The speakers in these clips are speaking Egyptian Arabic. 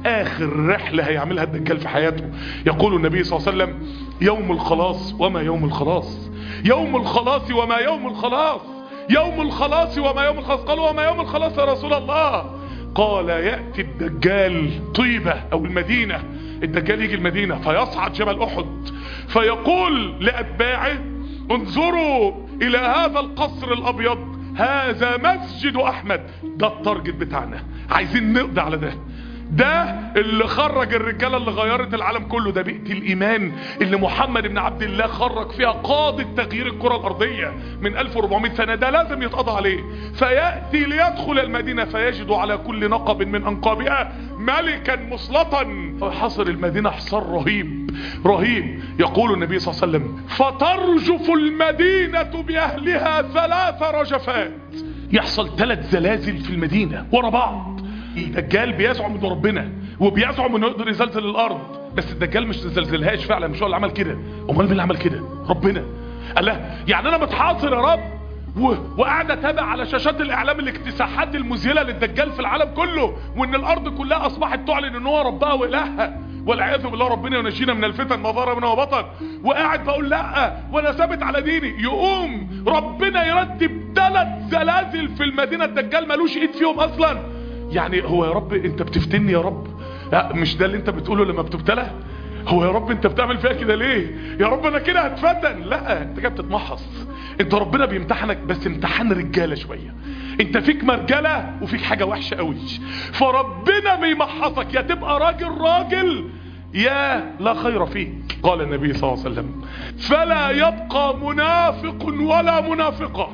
اخر رحلة هيعملها الدجال في حياته يقول النبي صلى الله عليه وسلم يوم الخلاص وما يوم الخلاص يوم الخلاص وما يوم الخلاص يوم الخلاص وما يوم الخلاص قالوا وما يوم الخلاص يا رسول الله قال يأتي الدجال طيبة او المدينة الدجال يجي المدينة فيصعد جبل احد فيقول لاتباعه انظروا الى هذا القصر الابيض هذا مسجد احمد ده التارجت بتاعنا عايزين نقضي على ده ده اللي خرج الرجالة اللي غيرت العالم كله ده بيئة الإيمان اللي محمد بن عبد الله خرج فيها قادة تغيير الكرة الأرضية من 1400 سنة ده لازم يتقضى عليه فيأتي ليدخل المدينة فيجد على كل نقب من أنقابها ملكا مسلطا حصر المدينة حصار رهيب رهيب يقول النبي صلى الله عليه وسلم فترجف المدينة بأهلها ثلاث رجفات يحصل ثلاث زلازل في المدينة ورا بعض الدجال بيزعم انه ربنا وبيزعم انه يقدر يزلزل الارض بس الدجال مش زلزلهاش فعلا مش هو اللي عمل كده امال مين اللي عمل كده ربنا قال لا يعني انا متحاصر يا رب و... وقاعد اتابع على شاشات الاعلام الاكتساحات المذهله للدجال في العالم كله وان الارض كلها اصبحت تعلن ان هو ربها والهها والعياذ بالله ربنا ينجينا من الفتن ما ظهر منها وبطن وقاعد بقول لا وانا ثابت على ديني يقوم ربنا يرتب ثلاث زلازل في المدينه الدجال ملوش ايد فيهم اصلا يعني هو يا رب انت بتفتني يا رب لا مش ده اللي انت بتقوله لما بتبتلى هو يا رب انت بتعمل فيها كده ليه يا رب انا كده هتفتن لا انت كده بتتمحص انت ربنا بيمتحنك بس امتحان رجاله شويه انت فيك مرجله وفيك حاجه وحشه قوي فربنا بيمحصك يا تبقى راجل راجل يا لا خير فيك قال النبي صلى الله عليه وسلم فلا يبقى منافق ولا منافقه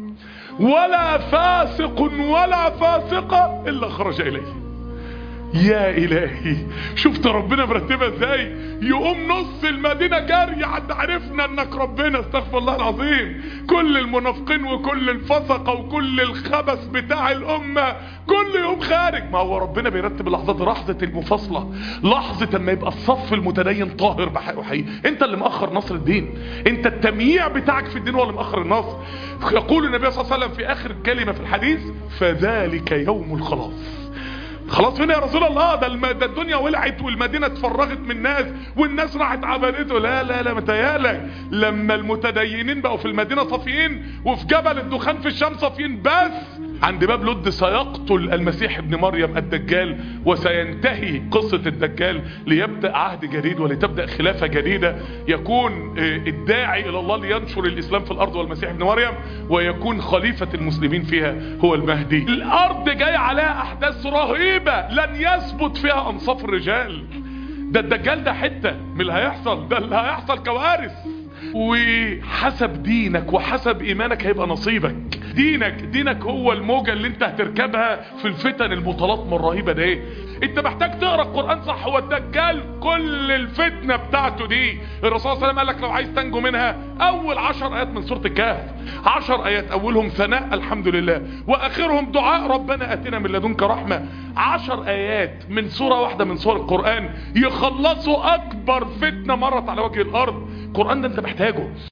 ولا فاسق ولا فاسقة إلا خرج إليه يا إلهي شفت ربنا مرتبها ازاي يقوم نص المدينة جاري عد عرفنا انك ربنا استغفر الله العظيم كل المنافقين وكل الفسقة وكل الخبث بتاع الأمة كل يوم خارج ما هو ربنا بيرتب اللحظات لحظة المفاصلة لحظة اما يبقى الصف المتدين طاهر بحق وحقيقي انت اللي مأخر نصر الدين انت التمييع بتاعك في الدين هو اللي مأخر النصر يقول النبي صلى الله عليه وسلم في آخر كلمة في الحديث فذلك يوم الخلاص خلاص فين يا رسول الله ده, الم... ده الدنيا ولعت والمدينة اتفرغت من الناس والناس راحت عبدته لا لا لا متهيألك لما المتدينين بقوا في المدينة صافيين وفي جبل الدخان في الشام صافيين بس عند باب لد سيقتل المسيح ابن مريم الدجال وسينتهي قصة الدجال ليبدأ عهد جديد ولتبدأ خلافة جديدة يكون الداعي إلى الله لينشر الإسلام في الأرض والمسيح ابن مريم ويكون خليفة المسلمين فيها هو المهدي الأرض جاي عليها أحداث رهيبة لن يثبت فيها أنصاف الرجال ده الدجال ده حتة من اللي هيحصل ده اللي هيحصل كوارث وحسب دينك وحسب ايمانك هيبقى نصيبك دينك دينك هو الموجة اللي انت هتركبها في الفتن المتلاطمة الرهيبة ده ايه انت محتاج تقرا القرآن صح هو الدجال كل الفتنة بتاعته دي الرسول صلى الله عليه وسلم قال لك لو عايز تنجو منها اول عشر ايات من سورة الكهف عشر ايات اولهم ثناء الحمد لله واخرهم دعاء ربنا اتنا من لدنك رحمة عشر ايات من سورة واحدة من سور القرآن يخلصوا اكبر فتنة مرت على وجه الارض القرآن ده انت محتاجه